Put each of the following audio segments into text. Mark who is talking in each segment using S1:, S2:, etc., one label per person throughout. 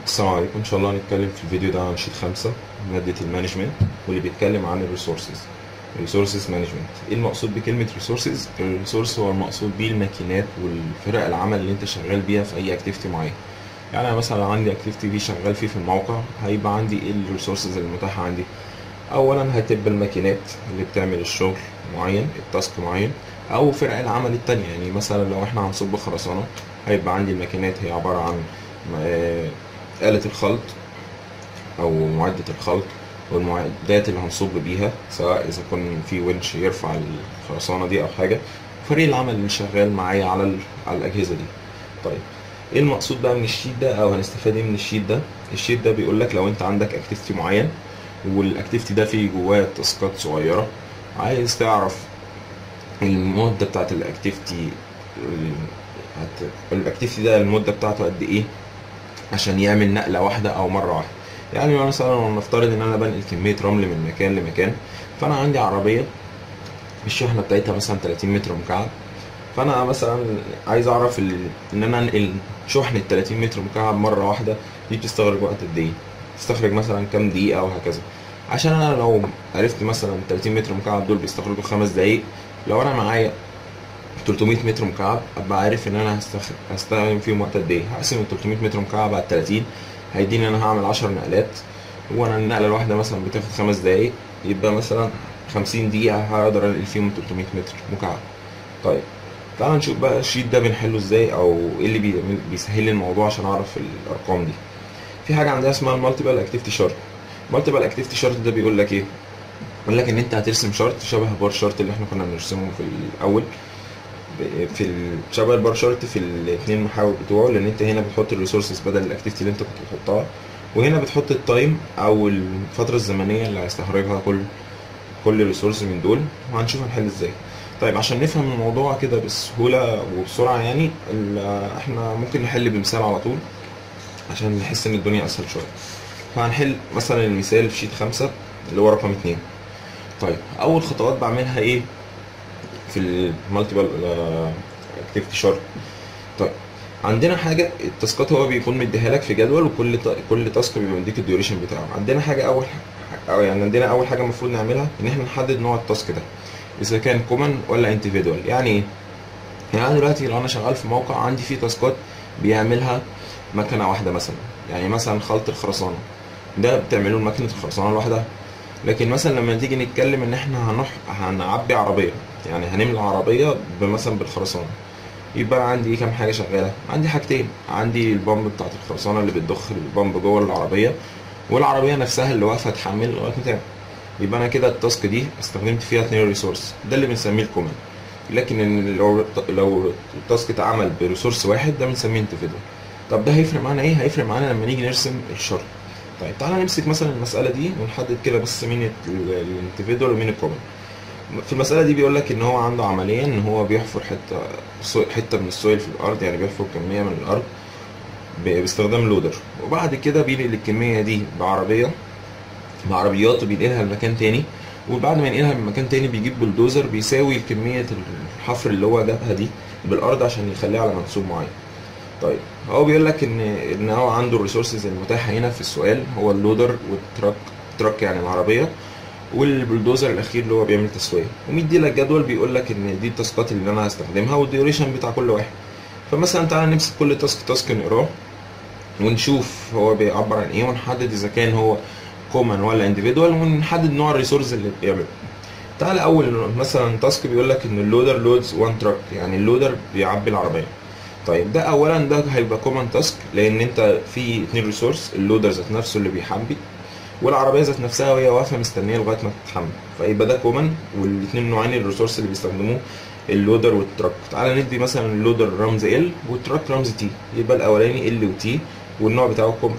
S1: السلام عليكم ان شاء الله هنتكلم في الفيديو ده عن شيت خمسة مادة المانجمنت واللي بيتكلم عن الريسورسز الريسورسز مانجمنت ايه المقصود بكلمة ريسورسز الريسورس هو المقصود بيه الماكينات والفرق العمل اللي انت شغال بيها في اي اكتيفيتي معين يعني انا مثلا عندي اكتيفيتي بي شغال فيه في الموقع هيبقى عندي ايه الريسورسز المتاحة عندي اولا هتبقى الماكينات اللي بتعمل الشغل معين التاسك معين او فرق العمل التانية يعني مثلا لو احنا هنصب خرسانة هيبقى عندي الماكينات هي عبارة عن آه، آلة الخلط أو معدة الخلط والمعدات اللي هنصب بيها سواء إذا كان في ونش يرفع الخرسانة دي أو حاجة فريق العمل اللي شغال معايا على ال- على الأجهزة دي طيب ايه المقصود بقى من الشيت ده او هنستفاد ايه من الشيت ده الشيت ده بيقول لك لو انت عندك اكتيفيتي معين والاكتيفيتي ده فيه جواه تاسكات صغيره عايز تعرف المده بتاعت الاكتيفيتي الاكتيفيتي ده المده بتاعته قد ايه عشان يعمل نقله واحده او مره واحده يعني مثلا نفترض ان انا بنقل كميه رمل من مكان لمكان فانا عندي عربيه الشحنه بتاعتها مثلا 30 متر مكعب فانا مثلا عايز اعرف ال... ان انا انقل شحنه 30 متر مكعب مره واحده دي بتستغرق وقت قد ايه تستغرق مثلا كام دقيقه وهكذا عشان انا لو عرفت مثلا 30 متر مكعب دول بيستغرقوا خمس دقايق لو انا معايا 300 متر مكعب ابقى عارف ان انا هستخ... هستخدم فيهم وقت قد ايه هقسم ال 300 متر مكعب على 30 هيديني انا هعمل 10 نقلات وانا النقله الواحده مثلا بتاخد خمس دقايق يبقى مثلا 50 دقيقه هقدر انقل فيهم 300 متر مكعب طيب تعال نشوف بقى الشيت ده بنحله ازاي او ايه اللي بي- بيسهل لي الموضوع عشان اعرف الارقام دي في حاجه عندنا اسمها المالتيبل اكتيفيتي شارت المالتيبل اكتيفيتي شارت ده بيقول لك ايه بيقول لك ان انت هترسم شارت شبه بار شارت اللي احنا كنا بنرسمه في الاول ب- في ال- شبه البار شارت في الاثنين محاور بتوعه لان انت هنا بتحط الريسورسز بدل الاكتيفيتي اللي انت كنت بتحطها وهنا بتحط التايم او الفتره الزمنيه اللي هيستغرقها كل كل ريسورس من دول وهنشوف هنحل ازاي طيب عشان نفهم الموضوع كده بسهوله وبسرعه يعني ال- احنا ممكن نحل بمثال على طول عشان نحس ان الدنيا اسهل شويه فهنحل مثلا المثال في شيت خمسة اللي هو رقم اتنين طيب اول خطوات بعملها ايه في المالتيبل اكتيفيتي شارت طيب عندنا حاجه التاسكات هو بيكون مديها لك في جدول وكل تا- كل تاسك بيبقى مديك الديوريشن بتاعه عندنا حاجه اول ح- أو يعني عندنا اول حاجه المفروض نعملها ان احنا نحدد نوع التاسك ده اذا كان كومن ولا انتفيدوال يعني ايه يعني انا دلوقتي لو انا شغال في موقع عندي فيه تاسكات بيعملها مكنه واحده مثلا يعني مثلا خلط الخرسانه ده بتعمله ماكينه الخرسانه لوحدها لكن مثلا لما تيجي نتكلم ان احنا هنح هنعبي عربيه يعني هنملى عربيه مثلا بالخرسانه يبقى عندي كام حاجه شغاله عندي حاجتين عندي البامب بتاعت الخرسانه اللي بتضخ البامب جوه العربيه والعربيه نفسها اللي واقفه تحمل لغايه ما تعمل يبقى انا كده التاسك دي استخدمت فيها اتنين ريسورس ده اللي بنسميه الكومن لكن إن لو لو التاسك اتعمل بريسورس واحد ده بنسميه انتفيدوال طب ده هيفرق معانا ايه هيفرق معانا لما نيجي نرسم الشرط طيب تعالى نمسك مثلا المساله دي ونحدد كده بس مين الانتفيدوال ومين الكومن في المساله دي بيقول لك ان هو عنده عمليه ان هو بيحفر حته سو- حته من السويل في الارض يعني بيحفر كميه من الارض ب- باستخدام لودر وبعد كده بينقل الكميه دي بعربيه بعربيات وبينقلها لمكان تاني وبعد ما ينقلها من مكان تاني بيجيب بلدوزر بيساوي كميه الحفر اللي هو جابها دي بالارض عشان يخليها على منسوب معين طيب هو بيقول لك ان ان هو عنده الريسورسز المتاحه هنا في السؤال هو اللودر والتراك تراك يعني العربيه والبلدوزر الاخير اللي هو بيعمل تسويه ومدي لك جدول بيقول لك ان دي التاسكات اللي انا هستخدمها والديوريشن بتاع كل واحد فمثلا تعالى نمسك كل تاسك تاسك نقراه ونشوف هو بيعبر عن ايه ونحدد اذا كان هو كومن ولا انديفيدوال ونحدد نوع الريسورس اللي بيعمله تعالى اول مثلا تاسك بيقول لك ان اللودر لودز وان تراك يعني اللودر بيعبي العربيه طيب ده اولا ده هيبقى كومن تاسك لان انت في اتنين ريسورس اللودر ذات نفسه اللي بيحبي والعربيه ذات نفسها وهي واقفه مستنيه لغايه ما تتحمل فيبقى ده كومن والاثنين نوعين الريسورس اللي بيستخدموه اللودر والتراك تعالى ندي مثلا اللودر رمز ال والتراك رمز تي يبقى الاولاني ال وتي والنوع بتاعه كومن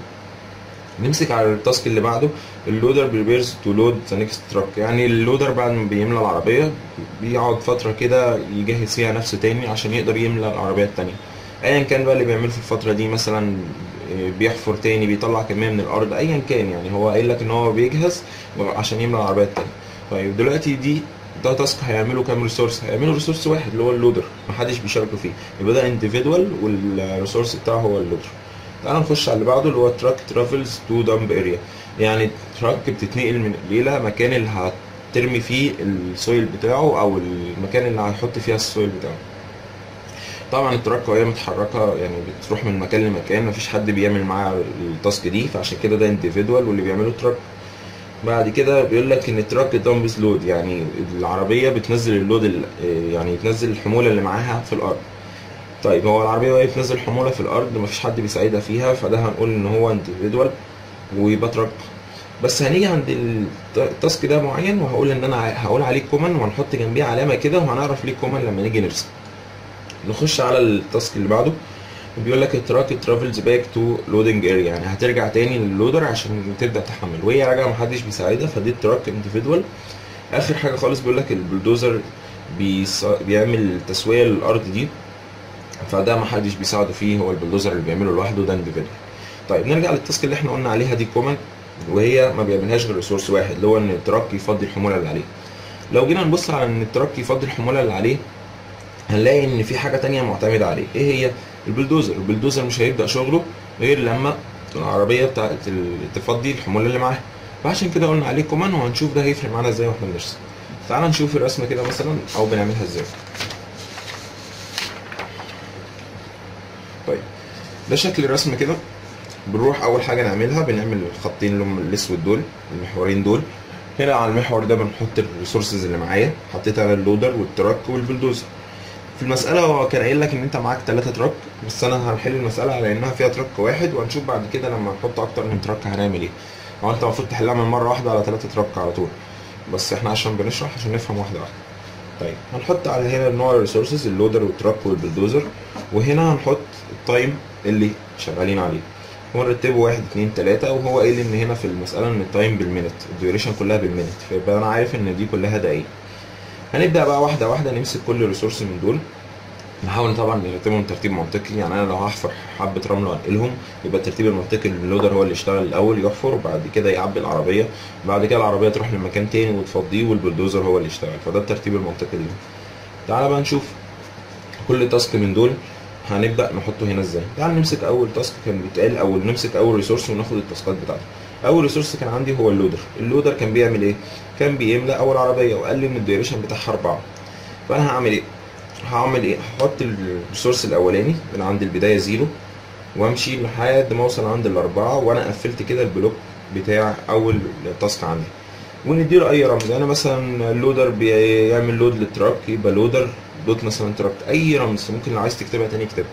S1: نمسك على التاسك اللي بعده اللودر بريبيرز تو لود ذا نيكست تراك يعني اللودر بعد ما بيملى العربيه بيقعد فتره كده يجهز فيها نفسه تاني عشان يقدر يملى العربيه التانيه ايا كان بقى اللي بيعمله في الفتره دي مثلا بيحفر تاني بيطلع كميه من الارض ايا كان يعني هو قايل لك ان هو بيجهز عشان يملى العربيه التانيه طيب دلوقتي دي ده تاسك هيعملوا كام ريسورس هيعملوا ريسورس واحد اللي هو اللودر محدش بيشاركوا فيه يبقى ده انديفيدوال والريسورس بتاعه هو اللودر تعال نخش على اللي بعده اللي هو تراك ترافلز تو دامب اريا يعني تراك بتتنقل من الى مكان اللي هترمي فيه السويل بتاعه او المكان اللي هيحط فيها السويل بتاعه طبعا التراك وهي متحركه يعني بتروح من مكان لمكان مفيش حد بيعمل معاها التاسك دي فعشان كده ده انديفيدوال واللي بيعمله تراك بعد كده بيقول لك ان التراك دامبز لود يعني العربيه بتنزل اللود ال- يعني تنزل الحموله اللي معاها في الارض طيب هو العربيه وهي بتنزل حموله في الارض مفيش حد بيساعدها فيها فده هنقول ان هو انديفيدوال ويبقى تراك بس هنيجي عند الت- التاسك ده معين وهقول ان انا ع- هقول عليه كومن وهنحط جنبيه علامه كده وهنعرف ليه كومن لما نيجي نرسم نخش على التاسك اللي بعده بيقول لك التراك ترافلز باك تو لودنج اريا يعني هترجع تاني للودر عشان تبدا تحمل وهي راجعه محدش بيساعدها فدي التراك انديفيدوال اخر حاجه خالص بيقول لك البلدوزر بيص... بيعمل تسويه للارض دي فده محدش بيساعده فيه هو البلدوزر اللي بيعمله لوحده ده انديفيدوال طيب نرجع للتاسك اللي احنا قلنا عليها دي كومن وهي ما بيعملهاش غير ريسورس واحد اللي هو ان التراك يفضي الحموله اللي عليه لو جينا نبص على ان التراك يفضي الحموله اللي عليه هنلاقي ان في حاجه تانية معتمده عليه ايه هي البلدوزر البلدوزر مش هيبدا شغله غير لما العربيه بتاعت ال- تفضي الحموله اللي معاها فعشان كده قلنا عليه كومان وهنشوف ده هيفرق معانا ازاي واحنا بنرسم تعال نشوف الرسمه كده مثلا او بنعملها ازاي طيب ده شكل الرسم كده بنروح اول حاجه نعملها بنعمل الخطين اللي هم الاسود دول المحورين دول هنا على المحور ده بنحط الريسورسز اللي معايا حطيت انا اللودر والتراك والبلدوزر في المسألة هو كان قايل لك إن أنت معاك تلاتة تراك بس أنا هنحل المسألة على إنها فيها تراك واحد وهنشوف بعد كده لما نحط أكتر من تراك هنعمل إيه. هو أنت المفروض تحلها من مرة واحدة على تلاتة تراك على طول. بس إحنا عشان بنشرح عشان نفهم واحدة واحدة. طيب هنحط على هنا نوع الريسورسز اللودر والتراك والبلدوزر وهنا هنحط التايم اللي شغالين عليه. ونرتبه واحد اتنين تلاتة وهو قايل إن هنا في المسألة إن التايم بالمينت الديوريشن كلها بالمينت فيبقى أنا عارف إن دي كلها دقايق. هنبدأ بقى واحدة واحدة نمسك كل ريسورس من دول نحاول طبعا نرتبهم ترتيب منطقي يعني انا لو هحفر حبه رمل وانقلهم يبقى الترتيب المنطقي ان اللودر هو اللي يشتغل الاول يحفر وبعد كده يعبي العربيه بعد كده العربيه تروح لمكان تاني وتفضيه والبلدوزر هو اللي يشتغل فده الترتيب المنطقي ليهم تعالى بقى نشوف كل تاسك من دول هنبدا نحطه هنا ازاي تعال نمسك اول تاسك كان بيتقال او نمسك اول ريسورس وناخد التاسكات بتاعته اول ريسورس كان عندي هو اللودر اللودر كان بيعمل ايه كان بيملى اول عربيه وقال لي ان الديوريشن بتاعها اربعه فانا هعمل ايه هعمل ايه هحط الريسورس الاولاني من عند البدايه زيرو وامشي لحد ما اوصل عند الاربعه وانا قفلت كده البلوك بتاع اول تاسك عندي ونديله اي رمز يعني مثلا اللودر بيعمل لود للتراك يبقى لودر دوت مثلا تراك اي رمز ممكن لو عايز تكتبها تاني اكتبها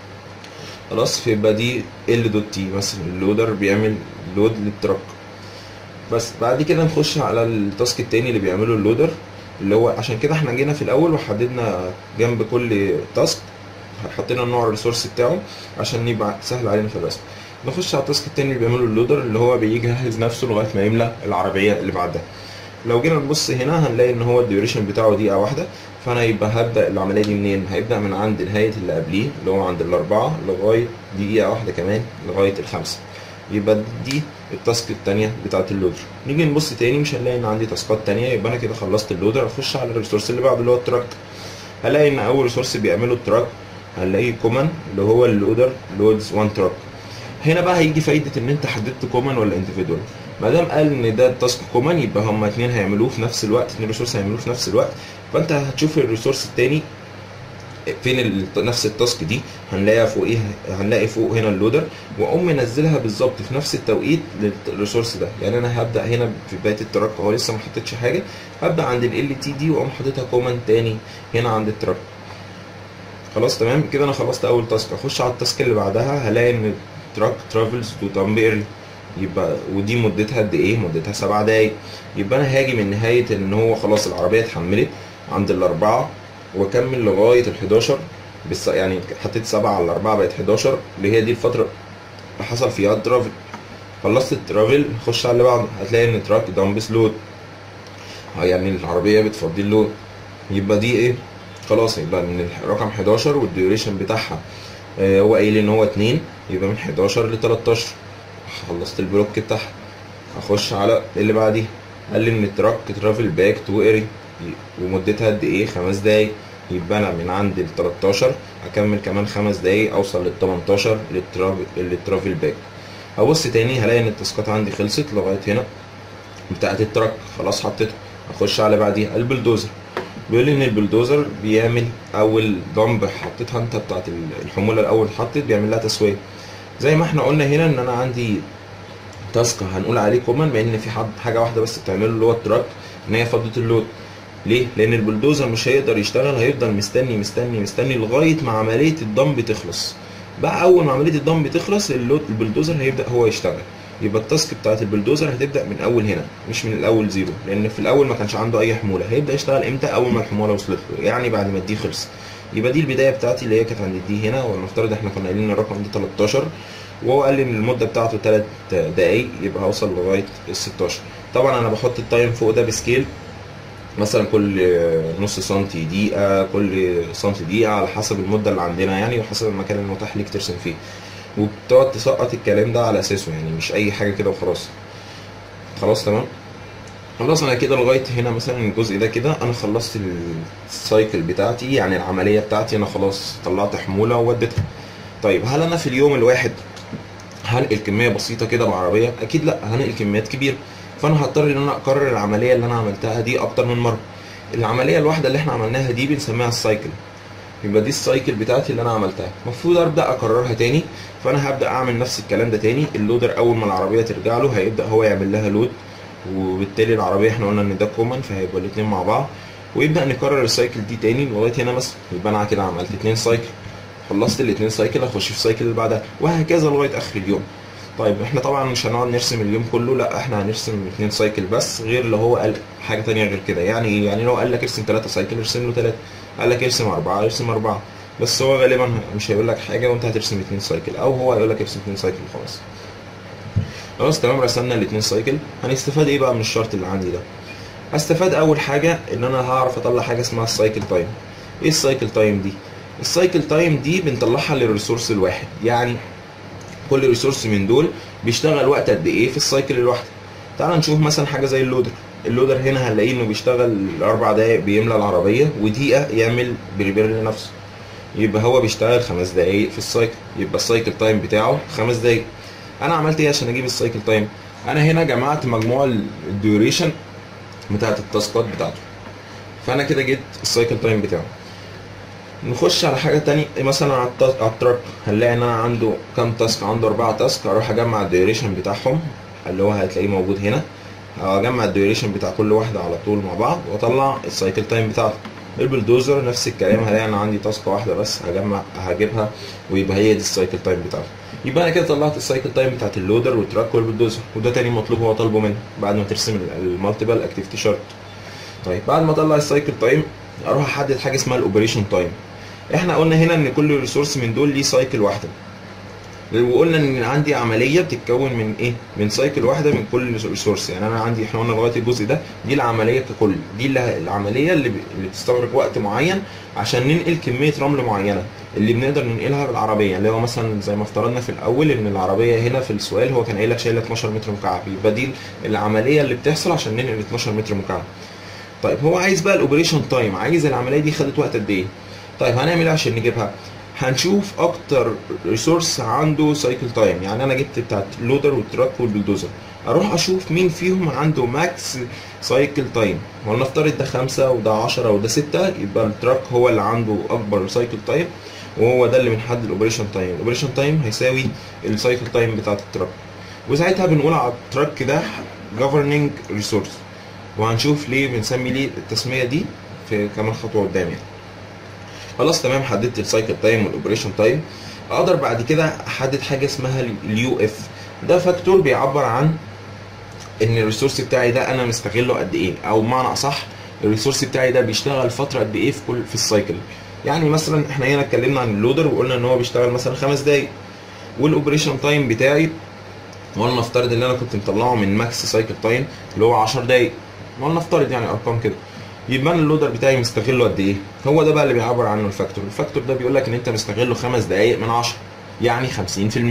S1: خلاص فيبقى دي ال دوت تي مثلا اللودر بيعمل لود للتراك بس بعد كده نخش على التاسك التاني اللي بيعمله اللودر اللي هو عشان كده احنا جينا في الاول وحددنا جنب كل تاسك حطينا نوع الريسورس بتاعه عشان يبقى سهل علينا في الرسم نخش على التاسك التاني اللي بيعمله اللودر اللي هو بيجهز نفسه لغايه ما يملى العربيه اللي بعدها لو جينا نبص هنا هنلاقي ان هو الديوريشن بتاعه دقيقه واحده فانا يبقى هبدا العمليه دي منين هيبدا من عند نهايه اللي قبليه اللي هو عند الاربعه لغايه دقيقه واحده كمان لغايه الخمسه يبقى دي التاسك التانية بتاعت اللودر نيجي نبص تاني مش هنلاقي ان عندي تاسكات تانية يبقى انا كده خلصت اللودر اخش على الريسورس اللي بعده اللي هو التراك هلاقي ان اول ريسورس بيعمله التراك هنلاقيه كومن اللي هو اللودر لودز 1 تراك هنا بقى هيجي فايده ان انت حددت كومن ولا انديفيدوال ما دام قال ان ده التاسك كومن يبقى هما اتنين هيعملوه في نفس الوقت اتنين ريسورس هيعملوه في نفس الوقت فانت هتشوف الريسورس التاني فين ال- نفس التاسك دي هنلاقيها فوقيها هنلاقي فوق هنا اللودر واقوم منزلها بالظبط في نفس التوقيت للريسورس ده يعني انا هبدا هنا في بدايه التراك اهو لسه ما حطيتش حاجه هبدا عند ال تي دي واقوم حاططها كومن تاني هنا عند التراك خلاص تمام كده انا خلصت اول تاسك اخش على التاسك اللي بعدها هلاقي ان التراك ترافلز تو تامبيرلي يبقى ودي مدتها قد ايه مدتها سبع دقايق يبقى انا هاجي من نهايه ان هو خلاص العربيه اتحملت عند الاربعه واكمل لغايه ال 11 بس يعني حطيت سبعه على الاربعه بقت 11 اللي هي دي الفتره اللي حصل فيها الترافل خلصت الترافل خش على اللي بعده هتلاقي ان تراك دامبس لود يعني العربيه بتفضي اللود يبقى دي ايه خلاص يبقى من رقم 11 والديوريشن بتاعها آه، هو قايل ان هو 2 يبقى من 11 ل 13 خلصت البلوك بتاعها اخش على اللي بعديه قال لي ان التراك ترافل باك تو اري ومدتها قد ايه خمس دقايق يبقى انا من عند ال 13 اكمل كمان خمس دقايق اوصل لل 18 للترافل للترافل باك هبص تاني هلاقي ان التاسكات عندي خلصت لغايه هنا بتاعت التراك خلاص حطيته اخش على بعديها البلدوزر بيقول لي ان البلدوزر بيعمل اول دمب حطيتها انت بتاعت الحموله الاول اتحطت بيعمل لها تسويه زي ما احنا قلنا هنا ان انا عندي تاسك هنقول عليه كومن بان في حد حاجه واحده بس بتعمله اللي هو التراك ان هي فضه اللود ليه؟ لان البلدوزر مش هيقدر يشتغل هيفضل مستني مستني مستني لغايه ما عمليه الدمب تخلص بقى اول ما عمليه الدمب تخلص اللود البلدوزر هيبدا هو يشتغل يبقى التاسك بتاعت البلدوزر هتبدا من اول هنا مش من الاول زيرو لان في الاول ما كانش عنده اي حموله هيبدا يشتغل امتى اول ما الحموله وصلت له يعني بعد ما الدي خلص يبقى دي البدايه بتاعتي اللي هي كانت عند الدي هنا ولنفترض احنا كنا قايلين الرقم ده 13 وهو قال لي ان المده بتاعته 3 دقايق يبقى هوصل لغايه ال 16 طبعا انا بحط التايم فوق ده بسكيل مثلا كل نص سنتي دقيقة كل سنتي دقيقة على حسب المدة اللي عندنا يعني وحسب المكان المتاح ليك ترسم فيه وبتقعد تسقط الكلام ده على اساسه يعني مش اي حاجة كده وخلاص خلاص تمام خلاص انا كده لغايه هنا مثلا الجزء ده كده انا خلصت السايكل بتاعتي يعني العمليه بتاعتي انا خلاص طلعت حموله ووديتها طيب هل انا في اليوم الواحد هنقل كميه بسيطه كده بعربيه اكيد لا هنقل كميات كبيره فانا هضطر ان انا اكرر العمليه اللي انا عملتها دي اكتر من مره العمليه الواحده اللي احنا عملناها دي بنسميها السايكل يبقى دي السايكل بتاعتي اللي انا عملتها المفروض ابدا اكررها تاني فانا هبدا اعمل نفس الكلام ده تاني اللودر اول ما العربيه ترجع له هيبدا هو يعمل لها لود وبالتالي العربيه احنا قلنا ان ده كومن فهيبقى الاثنين مع بعض ويبدا نكرر السايكل دي تاني لغايه هنا مثلا يبقى انا كده عملت اتنين سايكل خلصت الاثنين سايكل اخش في السايكل اللي بعدها وهكذا لغايه اخر اليوم طيب احنا طبعا مش هنقعد نرسم اليوم كله لا احنا هنرسم اثنين سايكل بس غير لو هو قال حاجه تانية غير كده يعني يعني لو قال لك ارسم ثلاثه سايكل ارسم له ثلاثه قال لك ارسم اربعه ارسم اربعه بس هو غالبا مش هيقول لك حاجه وانت هترسم اثنين سايكل او هو هيقول لك ارسم اثنين سايكل خلاص خلاص تمام رسمنا الاثنين سايكل هنستفاد ايه بقى من الشرط اللي عندي ده هستفاد اول حاجه ان انا هعرف اطلع حاجه اسمها السايكل تايم ايه السايكل تايم دي السايكل تايم دي بنطلعها للريسورس الواحد يعني كل ريسورس من دول بيشتغل وقت قد ايه في السايكل الواحده تعال نشوف مثلا حاجه زي اللودر اللودر هنا هنلاقيه انه بيشتغل اربع دقايق بيملى العربيه ودقيقه يعمل بريبير لنفسه يبقى هو بيشتغل خمس دقايق في السايكل يبقى السايكل تايم بتاعه خمس دقايق انا عملت ايه عشان اجيب السايكل تايم انا هنا جمعت مجموع الديوريشن بتاعت التاسكات بتاعته فانا كده جبت السايكل تايم بتاعه نخش على حاجه تانية مثلا على التاسك على التراك هنلاقي ان انا عنده كام تاسك عنده اربعة تاسك اروح اجمع الديوريشن بتاعهم اللي هو هتلاقيه موجود هنا اجمع الديوريشن بتاع كل واحده على طول مع بعض واطلع السايكل تايم بتاعته البلدوزر نفس الكلام هلاقي انا عندي تاسك واحده بس هجمع هجيبها ويبقى هي دي السايكل تايم بتاعته يبقى انا كده طلعت السايكل تايم بتاعت اللودر والتراك والبلدوزر وده تاني مطلوب هو طالبه مني بعد ما ترسم المالتيبل اكتيفيتي شارت طيب بعد ما اطلع السايكل تايم اروح احدد حاجه اسمها الاوبريشن تايم احنا قلنا هنا ان كل ريسورس من دول ليه سايكل واحده وقلنا ان عندي عمليه بتتكون من ايه من سايكل واحده من كل ريسورس يعني انا عندي احنا قلنا لغايه الجزء ده دي العمليه ككل دي اللي العمليه اللي, ب... اللي بتستغرق وقت معين عشان ننقل كميه رمل معينه اللي بنقدر ننقلها بالعربيه اللي هو مثلا زي ما افترضنا في الاول ان العربيه هنا في السؤال هو كان قايل لك شايله 12 متر مكعب يبقى دي العمليه اللي بتحصل عشان ننقل 12 متر مكعب طيب هو عايز بقى الاوبريشن تايم عايز العمليه دي خدت وقت قد ايه طيب هنعمل ايه عشان نجيبها هنشوف اكتر ريسورس عنده سايكل تايم يعني انا جبت بتاعت اللودر والتراك والبلدوزر اروح اشوف مين فيهم عنده ماكس سايكل تايم ولنفترض ده خمسة وده عشرة وده ستة يبقى التراك هو اللي عنده اكبر سايكل تايم وهو ده اللي بنحدد الاوبريشن تايم الاوبريشن تايم هيساوي السايكل تايم بتاعت التراك وساعتها بنقول على التراك ده governing resource وهنشوف ليه بنسمي ليه التسميه دي في كمان خطوه قدام يعني خلاص تمام حددت السايكل تايم والاوبريشن تايم اقدر بعد كده احدد حاجه اسمها اليو اف ده فاكتور بيعبر عن ان الريسورس بتاعي ده انا مستغله قد ايه او بمعنى اصح الريسورس بتاعي ده بيشتغل فتره قد ايه في كل في السايكل يعني مثلا احنا هنا اتكلمنا عن اللودر وقلنا ان هو بيشتغل مثلا خمس دقايق والاوبريشن تايم بتاعي ولنفترض ان انا كنت مطلعه من ماكس سايكل تايم اللي هو 10 دقايق ولنفترض يعني ارقام كده يبقى انا اللودر بتاعي مستغله قد ايه هو ده بقى اللي بيعبر عنه الفاكتور الفاكتور ده بيقول لك ان انت مستغله خمس دقايق من 10 يعني 50%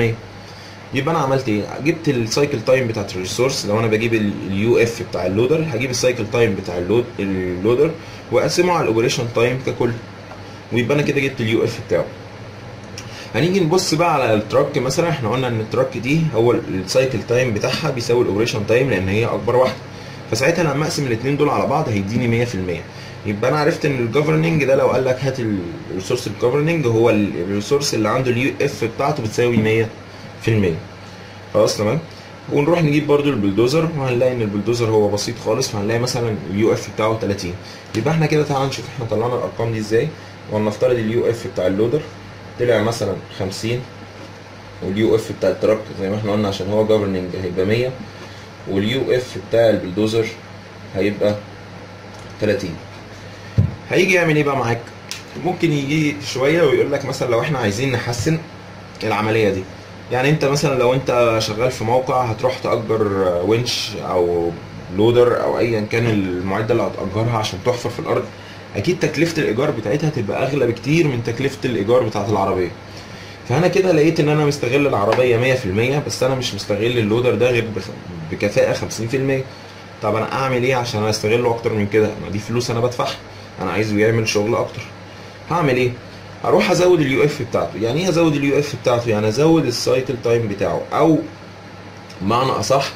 S1: يبقى انا عملت ايه جبت السايكل تايم بتاعت الريسورس لو انا بجيب اليو اف بتاع اللودر هجيب السايكل تايم بتاع اللود اللودر واقسمه على الاوبريشن تايم ككل ويبقى انا كده جبت اليو اف بتاعه هنيجي نبص بقى على التراك مثلا احنا قلنا ان التراك دي هو السايكل تايم بتاعها بيساوي الاوبريشن تايم لان هي اكبر واحده فساعتها لما اقسم الاثنين دول على بعض هيديني 100% يبقى انا عرفت ان الجفرننج ده لو قال لك هات الريسورس الجفرننج هو الريسورس اللي عنده اليو اف بتاعته بتساوي 100% خلاص تمام ونروح نجيب برضو البلدوزر وهنلاقي ان البلدوزر هو بسيط خالص فهنلاقي مثلا اليو اف بتاعه 30 يبقى احنا كده تعالى نشوف احنا طلعنا الارقام دي ازاي ولنفترض اليو اف بتاع اللودر طلع مثلا 50 واليو اف بتاع التراك زي ما احنا قلنا عشان هو جفرننج هيبقى 100 واليو اف بتاع البلدوزر هيبقى 30 هيجي يعمل ايه بقى معاك ممكن يجي شويه ويقول لك مثلا لو احنا عايزين نحسن العمليه دي يعني انت مثلا لو انت شغال في موقع هتروح تأجر winch او لودر او ايا كان المعده اللي هتأجرها عشان تحفر في الارض اكيد تكلفه الايجار بتاعتها تبقى اغلى بكتير من تكلفه الايجار بتاعت العربيه فانا كده لقيت ان انا مستغل العربيه 100% بس انا مش مستغل اللودر ده غير بخ- بكفاءه 50% طب انا اعمل ايه عشان استغله اكتر من كده ما دي فلوس انا بدفعها انا عايزه يعمل شغل اكتر هعمل ايه هروح ازود اليو اف بتاعته يعني ايه ازود اليو اف بتاعته يعني ازود السايكل تايم بتاعه او بمعنى اصح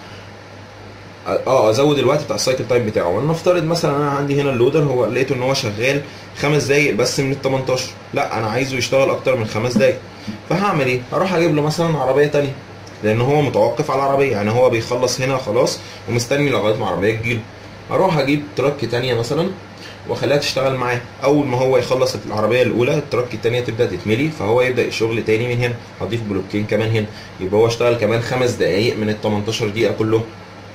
S1: اه ازود الوقت بتاع السايكل تايم بتاعه ولنفترض مثلا انا عندي هنا اللودر هو لقيته ان هو شغال خمس دقايق بس من ال 18 لا انا عايزه يشتغل اكتر من خمس دقايق فهعمل ايه هروح اجيب له مثلا عربيه تانية لان هو متوقف على العربيه يعني هو بيخلص هنا خلاص ومستني لغايه ما العربيه تجيله اروح اجيب تراك تانية مثلا واخليها تشتغل معاه اول ما هو يخلص العربيه الاولى التراك التانية تبدا تتملي فهو يبدا الشغل تاني من هنا هضيف بلوكين كمان هنا يبقى هو اشتغل كمان خمس دقايق من ال 18 دقيقه كلهم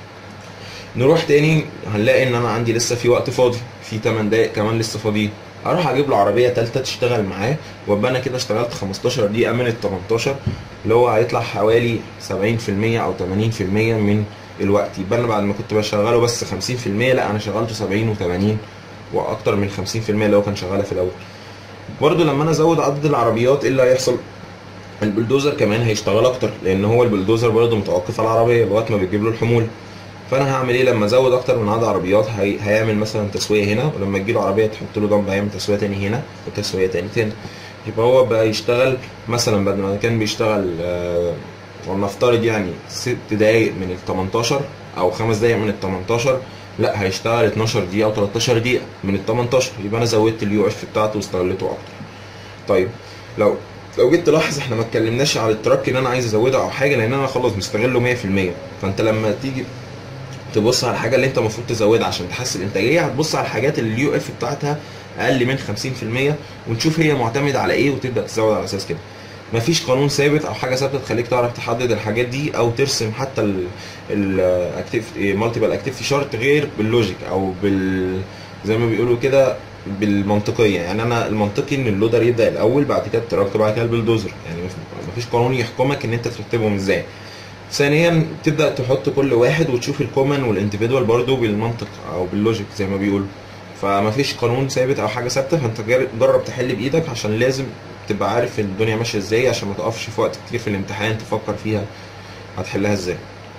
S1: نروح تاني هنلاقي ان انا عندي لسه في وقت فاضي في 8 دقايق كمان لسه فاضيين اروح اجيب له عربيه تالتة تشتغل معاه وابقى انا كده اشتغلت 15 دقيقه من ال 18 اللي هو هيطلع حوالي 70% او 80% من الوقت يبقى انا بعد ما كنت بشغله بس 50% لا انا شغلته 70 و80 واكتر من 50% اللي هو كان شغالها في الاول برضو لما انا ازود عدد العربيات ايه اللي هيحصل البلدوزر كمان هيشتغل اكتر لان هو البلدوزر برضو متوقف على العربيه لغايه ما بتجيب له الحمول فانا هعمل ايه لما ازود اكتر من عدد عربيات هي... هيعمل مثلا تسويه هنا ولما تجيله عربيه تحط له جنب هيعمل تسويه تاني هنا وتسويه تاني تاني يبقى هو بقى يشتغل مثلا بدل ما كان بيشتغل آه ولنفترض يعني ست دقايق من ال 18 او خمس دقايق من ال 18 لا هيشتغل 12 دقيقه او 13 دقيقه من ال 18 يبقى انا زودت اليو اف بتاعته واستغلته اكتر طيب لو لو جيت تلاحظ احنا ما اتكلمناش على التراك اللي انا عايز ازودها او حاجه لان انا خلاص مستغله 100% فانت لما تيجي تبص على الحاجه اللي انت المفروض تزودها عشان تحسن الانتاجيه هتبص على الحاجات اللي اليو اف بتاعتها اقل من 50% ونشوف هي معتمده على ايه وتبدا تزود على اساس كده مفيش قانون ثابت او حاجه ثابته تخليك تعرف تحدد الحاجات دي او ترسم حتى الاكتيفيتي مالتيبل اكتيفيتي شارت غير باللوجيك او بال زي ما بيقولوا كده بالمنطقيه يعني انا المنطقي ان اللودر يبدا الاول بعد كده التراك بعد كده البلدوزر يعني مفيش قانون يحكمك ان انت ترتبهم ازاي ثانيا تبدا تحط كل واحد وتشوف الكومن والانديفيدوال برضو بالمنطق او باللوجيك زي ما بيقولوا فمفيش قانون ثابت او حاجه ثابته فانت جرب تحل بايدك عشان لازم تبقى عارف الدنيا ماشيه ازاي عشان ما تقفش في وقت كتير في الامتحان تفكر فيها هتحلها ازاي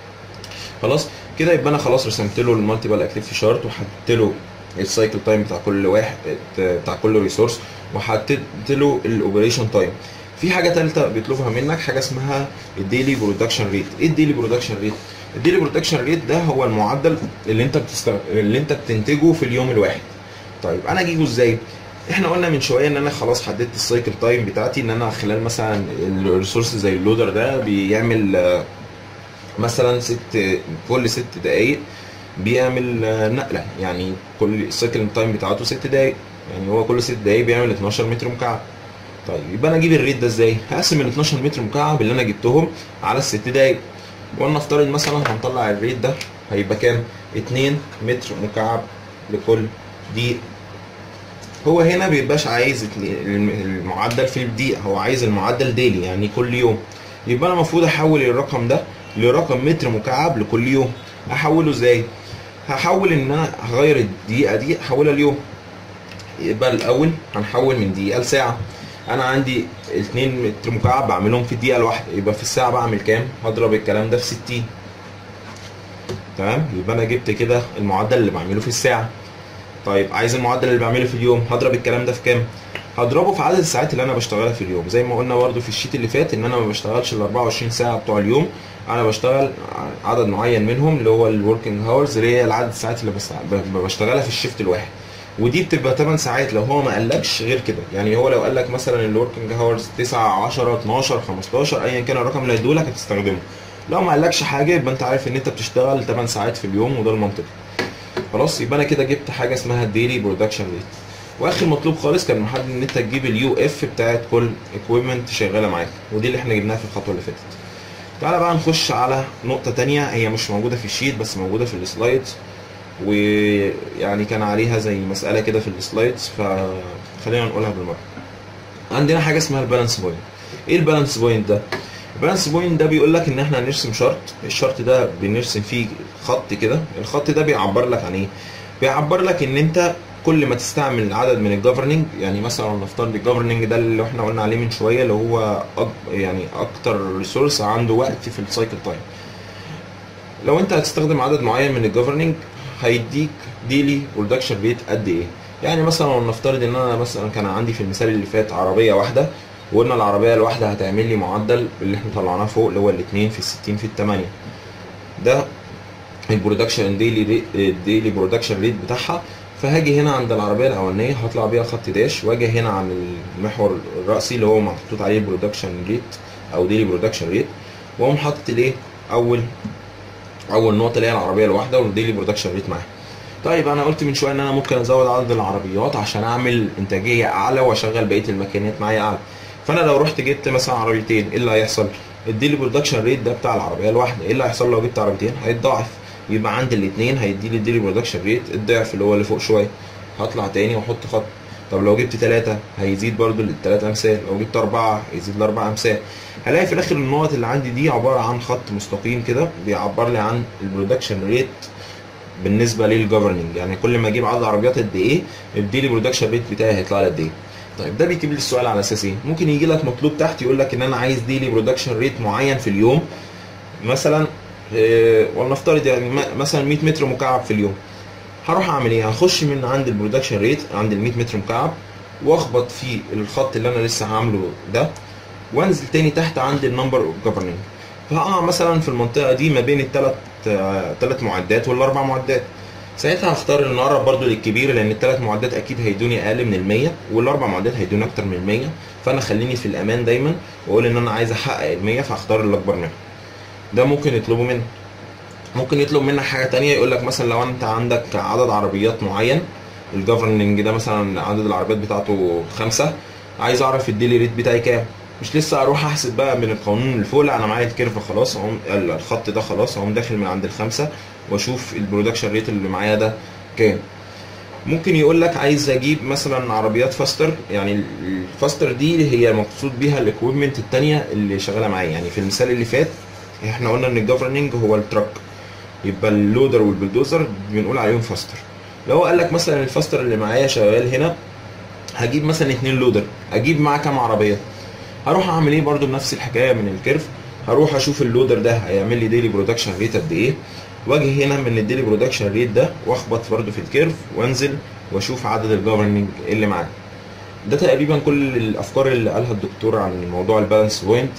S1: خلاص كده يبقى انا خلاص رسمت له المالتيبل اكتيفيتي شارت وحددت له السايكل تايم بتاع كل واحد بتاع كل ريسورس وحددت له الاوبريشن تايم في حاجه ثالثه بيطلبها منك حاجه اسمها الديلي برودكشن ريت ايه الديلي برودكشن ريت الديلي برودكشن ريت ده هو المعدل اللي انت بتستغ... اللي انت بتنتجه في اليوم الواحد طيب انا اجيبه ازاي احنا قلنا من شويه ان انا خلاص حددت السايكل تايم بتاعتي ان انا خلال مثلا الريسورس زي اللودر ده بيعمل مثلا ست كل ست دقايق بيعمل نقله يعني كل السايكل تايم بتاعته ست دقايق يعني هو كل ست دقايق بيعمل 12 متر مكعب طيب يبقى انا اجيب الريت ده ازاي؟ هقسم ال 12 متر مكعب اللي انا جبتهم على الست دقايق ولنفترض مثلا هنطلع الريت ده هيبقى كام؟ 2 متر مكعب لكل دقيقه هو هنا بيبقاش عايز المعدل في الدقيقه هو عايز المعدل ديلي يعني كل يوم يبقى انا المفروض احول الرقم ده لرقم متر مكعب لكل يوم احوله ازاي هحول ان انا هغير الدقيقه دي احولها ليوم يبقى الاول هنحول من دقيقه لساعه انا عندي 2 متر مكعب بعملهم في الدقيقه الواحده يبقى في الساعه بعمل كام هضرب الكلام ده في 60 تمام يبقى انا جبت كده المعدل اللي بعمله في الساعه طيب عايز المعدل اللي بعمله في اليوم هضرب الكلام ده في كام هضربه في عدد الساعات اللي انا بشتغلها في اليوم زي ما قلنا برده في الشيت اللي فات ان انا ما بشتغلش ال 24 ساعه بتوع اليوم انا بشتغل عدد معين منهم اللي هو الوركينج هاورز اللي هي العدد الساعات اللي بس- ب- بشتغلها في الشيفت الواحد ودي بتبقى 8 ساعات لو هو ما قالكش غير كده يعني هو لو قال لك مثلا الوركينج هاورز 9 10 12 15 ايا كان الرقم اللي هيدولك هتستخدمه لو ما قالكش حاجه يبقى انت عارف ان انت بتشتغل 8 ساعات في اليوم وده المنطقي خلاص يبقى انا كده جبت حاجه اسمها الديلي برودكشن ريت واخر مطلوب خالص كان محدد ان انت تجيب اليو اف بتاعت كل اكويبمنت شغاله معاك ودي اللي احنا جبناها في الخطوه اللي فاتت تعالى بقى نخش على نقطة تانية هي مش موجودة في الشيت بس موجودة في السلايدز ويعني كان عليها زي مسألة كده في السلايدز فخلينا نقولها بالمرة عندنا حاجة اسمها البالانس بوينت ايه البالانس بوينت ده؟ البالانس بوينت ده بيقول لك ان احنا هنرسم شرط الشرط ده بنرسم فيه خط كده الخط ده بيعبر لك عن ايه؟ بيعبر لك ان انت كل ما تستعمل عدد من الجفرننج يعني مثلا نفترض الجفرننج ده اللي احنا قلنا عليه من شويه اللي هو أك يعني اكتر ريسورس عنده وقت في السايكل تايم لو انت هتستخدم عدد معين من الجفرننج هيديك ديلي برودكشن ريت قد ايه يعني مثلا لو نفترض ان انا مثلا كان عندي في المثال اللي فات عربيه واحده وقلنا العربيه الواحده هتعمل لي معدل اللي احنا طلعناه فوق اللي هو الاثنين في الستين في الثمانية ده البرودكشن ديلي ريت الديلي برودكشن ريت بتاعها فهاجي هنا عند العربيه الاولانيه هطلع بيها خط داش واجي هنا عند المحور الرئيسي اللي هو محطوط عليه البرودكشن ريت او ديلي برودكشن ريت واقوم حاطط الايه اول اول نقطه اللي هي العربيه الواحده والديلي برودكشن ريت معاها طيب انا قلت من شويه ان انا ممكن ازود عدد العربيات عشان اعمل انتاجيه اعلى واشغل بقيه الماكينات معايا اعلى فانا لو رحت جبت مثلا عربيتين ايه اللي هيحصل الديلي برودكشن ريت ده بتاع العربيه الواحده ايه اللي هيحصل لو جبت عربيتين هيتضاعف يبقى عند الاثنين هيدي لي الديلي برودكشن ريت الضعف اللي هو اللي فوق شويه هطلع تاني واحط خط طب لو جبت ثلاثة هيزيد برضو للثلاثة امثال لو جبت أربعة هيزيد لأربع امثال هلاقي في الآخر النقط اللي عندي دي عبارة عن خط مستقيم كده بيعبر لي عن البرودكشن ريت بالنسبة للجفرننج يعني كل ما اجيب عدد عربيات قد ايه الديلي برودكشن ريت بتاعي هيطلع لي قد ايه طيب ده بيجيب لي السؤال على اساس ايه ممكن يجي لك مطلوب تحت يقول لك ان انا عايز ديلي برودكشن ريت معين في اليوم مثلا إيه ولنفترض يعني م- مثلا 100 متر مكعب في اليوم هروح اعمل ايه هخش من عند البرودكشن ريت عند ال 100 متر مكعب واخبط في الخط اللي انا لسه عامله ده وانزل تاني تحت عند النمبر اوف جفرننج فهقع مثلا في المنطقه دي ما بين الثلاث ثلاث معدات والاربع معدات ساعتها هختار ان اقرب برضو للكبير لان الثلاث معدات اكيد هيدوني اقل من ال 100 والاربع معدات هيدوني اكتر من ال 100 فانا خليني في الامان دايما واقول ان انا عايز احقق ال 100 فهختار الاكبر منه ده ممكن يطلبوا منك ممكن يطلب منك حاجه تانية يقول لك مثلا لو انت عندك عدد عربيات معين الجفرننج ده مثلا عدد العربيات بتاعته خمسة عايز اعرف الديلي ريت بتاعي كام مش لسه اروح احسب بقى من القانون اللي فوق لا انا معايا الكيرف خلاص اقوم الخط ده خلاص اقوم داخل من عند الخمسه واشوف البرودكشن ريت اللي معايا ده كام ممكن يقول لك عايز اجيب مثلا عربيات فاستر يعني الفاستر دي هي مقصود بيها الاكويبمنت التانية اللي شغاله معايا يعني في المثال اللي فات احنا قلنا ان الجفرننج هو التراك يبقى اللودر والبلدوزر بنقول عليهم فاستر لو هو قال لك مثلا الفاستر اللي معايا شغال هنا هجيب مثلا اتنين لودر اجيب معاه كام عربيه هروح اعمل ايه برضو بنفس الحكايه من الكيرف هروح اشوف اللودر ده هيعمل لي ديلي برودكشن ريت قد ايه واجي هنا من الديلي برودكشن ريت ده واخبط برضو في الكيرف وانزل واشوف عدد الجفرننج اللي معاه ده تقريبا كل الافكار اللي قالها الدكتور عن موضوع البالانس بوينت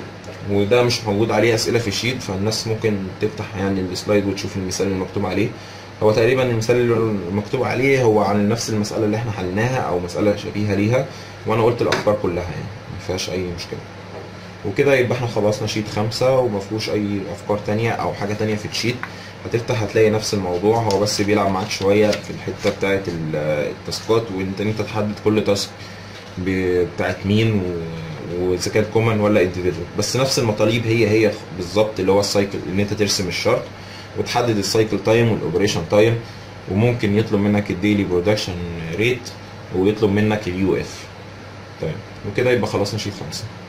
S1: وده مش موجود عليه اسئله في الشيت فالناس ممكن تفتح يعني السلايد وتشوف المثال اللي مكتوب عليه هو تقريبا المثال اللي مكتوب عليه هو عن نفس المساله اللي احنا حلناها او مساله شبيهه ليها وانا قلت الافكار كلها يعني ما فيهاش اي مشكله وكده يبقى احنا خلصنا شيت خمسة وما فيهوش اي افكار تانية او حاجه تانية في الشيت هتفتح هتلاقي نفس الموضوع هو بس بيلعب معاك شويه في الحته بتاعه التاسكات وانت انت تحدد كل تاسك ب- بتاعت مين و- واذا كانت كومن ولا انديفيدوال بس نفس المطالب هي هي بالظبط اللي هو السايكل ان انت ترسم الشرط وتحدد السايكل تايم والاوبريشن تايم وممكن يطلب منك الديلي برودكشن ريت ويطلب منك اليو اف طيب وكده يبقى خلصنا شيت خمسه